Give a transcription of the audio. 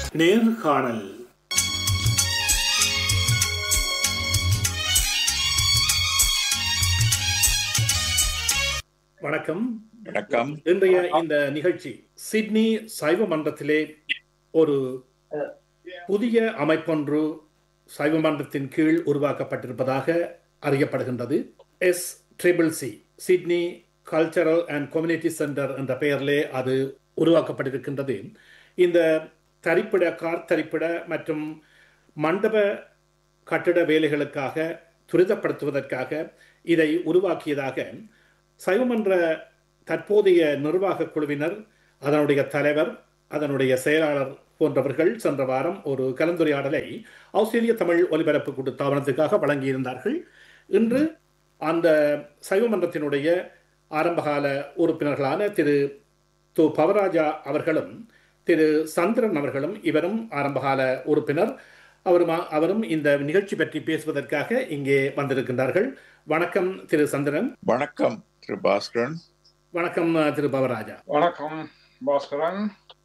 நேர்காணல் வணக்கம் வணக்கம் இன்றைய இந்த நிகழ்ச்சி சிட்னி சைவ மன்றத்திலே ஒரு புதிய அமைப்பொன்று சைவ மன்றத்தின் கீழ் உருவாக்கப்பட்டிருப்பதாக அறியப்படுகின்றது S triple C Sydney cultural and community centre என்ற பெயரிலே அது உருவாக்கப்பட்டிருக்கின்றது இந்த தரிப்பிட கார் தரிப்பிட மற்றும் மண்டப கட்டிட வேலைகளுக்காக துரிதப்படுத்துவதற்காக இதை உருவாக்கியதாக சைவமன்ற தற்போதைய நிர்வாக குழுவினர் அதனுடைய தலைவர் அதனுடைய செயலாளர் போன்றவர்கள் சென்ற வாரம் ஒரு கலந்துரையாடலை ஆஸ்திரேலிய தமிழ் ஒலிபரப்பு கூட்டு தாபனத்துக்காக வழங்கியிருந்தார்கள் இன்று அந்த சைவமன்றத்தினுடைய ஆரம்பகால உறுப்பினர்களான திரு து பவராஜா அவர்களும் திரு சந்திரன் அவர்களும் இவரும் ஆரம்பகால உறுப்பினர் அவரும் அவரும் இந்த நிகழ்ச்சி பற்றி பேசுவதற்காக இங்கே வந்திருக்கின்றார்கள் வணக்கம் திரு சந்திரன் வணக்கம் திரு பாஸ்கரன் வணக்கம் திரு பவராஜா வணக்கம் பாஸ்கரன்